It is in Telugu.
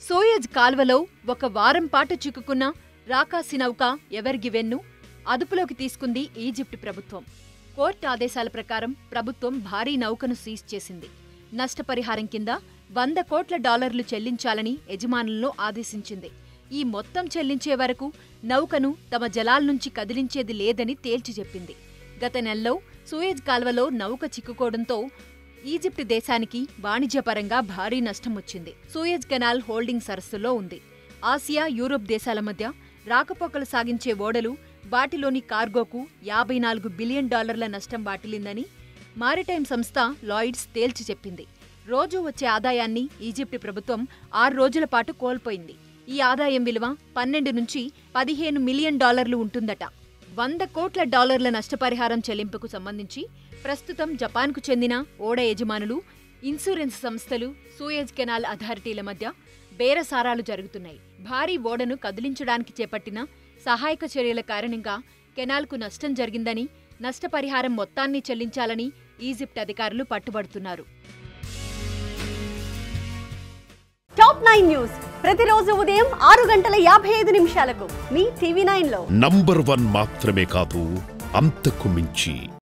సోయజ్ కాల్వలో ఒక వారం పాటు చిక్కుకున్న రాకాసి నౌక ఎవరిగివెన్ను అదుపులోకి తీసుకుంది ఈజిప్ట్ ప్రభుత్వం కోర్టు ఆదేశాల ప్రకారం ప్రభుత్వం భారీ నౌకను సీజ్ చేసింది నష్టపరిహారం కింద వంద కోట్ల డాలర్లు చెల్లించాలని యజమానులను ఆదేశించింది ఈ మొత్తం చెల్లించే వరకు నౌకను తమ జలాల నుంచి కదిలించేది లేదని తేల్చి చెప్పింది గత నెలలో సూయజ్ కాల్వలో నౌక చిక్కుకోవడంతో ఈజిప్ట్ దేశానికి వాణిజ్యపరంగా భారీ నష్టం వచ్చింది సూయజ్ కెనాల్ హోల్డింగ్ సరస్సులో ఉంది ఆసియా యూరోప్ దేశాల మధ్య రాకపోకలు సాగించే ఓడలు వాటిలోని కార్గోకు యాభై నాలుగు బిలియన్ డాలర్ల నష్టం వాటిల్లిందని మారిటైమ్ సంస్థ లాయిడ్స్ తేల్చి చెప్పింది రోజూ వచ్చే ఆదాయాన్ని ఈజిప్ట్ ప్రభుత్వం ఆరు రోజుల పాటు కోల్పోయింది ఈ ఆదాయం విలువ పన్నెండు నుంచి పదిహేను మిలియన్ డాలర్లు ఉంటుందట వంద కోట్ల డాలర్ల నష్టపరిహారం చెల్లింపుకు సంబంధించి ప్రస్తుతం జపాన్కు చెందిన ఓడ యజమానులు ఇన్సూరెన్స్ సంస్థలు సూయజ్ కెనాల్ అథారిటీల మధ్య బేరసారాలు జరుగుతున్నాయి భారీ ఓడను కదిలించడానికి చేపట్టిన సహాయక చర్యల కారణంగా కెనాల్కు నష్టం జరిగిందని నష్టపరిహారం మొత్తాన్ని చెల్లించాలని ఈజిప్ట్ అధికారులు పట్టుబడుతున్నారు టాప్ నైన్ న్యూస్ ప్రతిరోజు ఉదయం ఆరు గంటల యాభై ఐదు నిమిషాలకు మీ టీవీ నైన్ లో నంబర్ వన్ మాత్రమే కాదు అంతకు మించి